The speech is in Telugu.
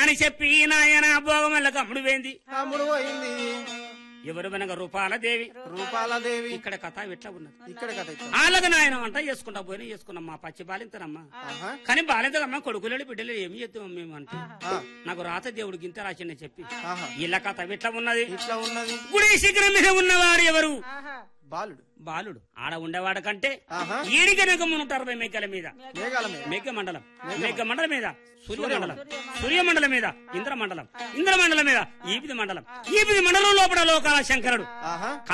అని చెప్పి నాయన భోగమల్ల కమ్ముడు వేంది తమ్ముడు పోయింది ఎవరు వెనక రూపాల దేవి రూపాలదేవి ఇక్కడ కథ ఎట్లా ఉన్నది ఇక్కడ కథ ఇక్కడ. వాళ్ళకి నాయన వంట చేసుకుంటా పోయినా చేసుకున్నాం మా పచ్చి బాలింతనమ్మా ఆహా. కానీ బాలింతకమ్మా కొడుకులేడు బిడ్డలు ఏమి చేద్దాం మేము అంటే ఆ, నాకు రాత దేవుడు గింత రాసిండే చెప్పి ఆహా. ఇలా కథ ఎట్లా ఉన్నది ఇట్లా ఉన్నది గుడి శిఖరం మీద ఉన్నవాడు ఎవరు బాలుడు బాలుడు ఆడ ఉండేవాడు కంటే ఆహా ఈడికి నెగ్గ నూట అరవై మేకల మీద మేఘాల మీద మేఘ మండలం మేఘ మండలం మీద సూర్య మండలం సూర్య మండలం మీద ఇంద్ర మండలం ఇంద్ర మండలం మీద ఈపిది మండలం ఈపిది మండలం లోపల లోకాల శంకరుడు ఆహా